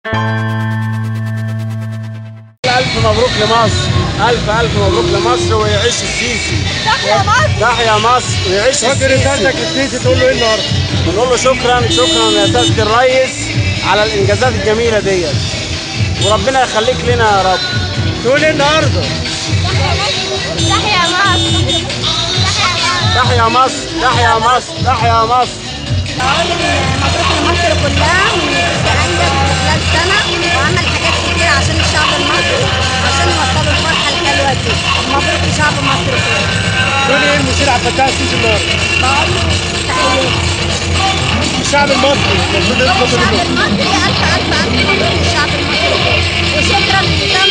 ألف مبروك لمصر ألف ألف مبروك لمصر ويعيش السيسي تحيا مصر تحيا مصر ويعيش فاكر رسالتك السيسي للسيسي تقول له ايه النهارده؟ بنقول له شكرا شكرا يا سيادة الريس على الإنجازات الجميلة ديت وربنا يخليك لنا يا رب تقول ايه النهارده؟ تحيا مصر تحيا مصر تحيا مصر تحيا مصر أقول مبروك لمصر كلها وأنجز خلال سنة وعمل حاجات كتير عشان الشعب المصري عشان يوصلوا الفرحة الحلوة دي مبروك لشعب مصر كله تقول ايه المشير عبد الفتاح السيسي النهارده؟ بقول له تحياتي الشعب المصري المفروض يطلب الشعب منه المصري ألف ألف ألف مبروك للشعب المصري كله وشكرا لنظام